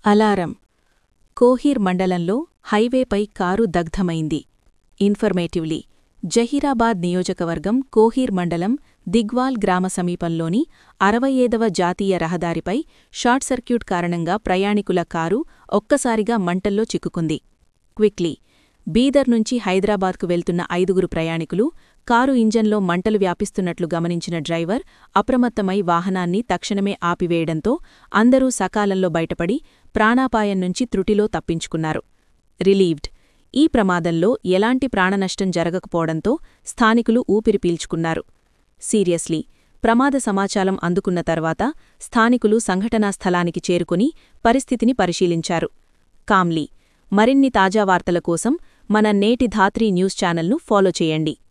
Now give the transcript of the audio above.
alarm Kohir మండలంలో హైవేపై car దగ్ధమైంది ఇన్ఫర్మేటివ్లీ Zaheerabad నియోజకవర్గం కోహీర్ మండలం దిగ్వాల్ గ్రామ సమీపంలోని అరవై ఐదవ జాతీయ రహదారిపై షార్ట్ సర్క్యూట్ కారణంగా ప్రయాణికుల కారు ఒక్కసారిగా మంటల్లో చిక్కుకుంది క్విక్లీ బీదర్ నుంచి హైదరాబాద్కు వెళ్తున్న ఐదుగురు ప్రయాణికులు కారు ఇంజన్లో మంటలు వ్యాపిస్తున్నట్లు గమనించిన డ్రైవర్ అప్రమత్తమై వాహనాన్ని తక్షణమే ఆపివేయడంతో అందరూ సకాలంలో బయటపడి ప్రాణాపాయం నుంచి త్రుటిలో తప్పించుకున్నారు రిలీవ్డ్ ఈ ప్రమాదంలో ఎలాంటి ప్రాణనష్టం జరగకపోవడంతో స్థానికులు ఊపిరి పీల్చుకున్నారు సీరియస్లీ ప్రమాద సమాచారం అందుకున్న తర్వాత స్థానికులు సంఘటనా స్థలానికి చేరుకుని పరిస్థితిని పరిశీలించారు కామ్లీ మరిన్ని తాజా వార్తల కోసం మన నేటి ధాత్రీ న్యూస్ ఛానల్ను ఫాలో చేయండి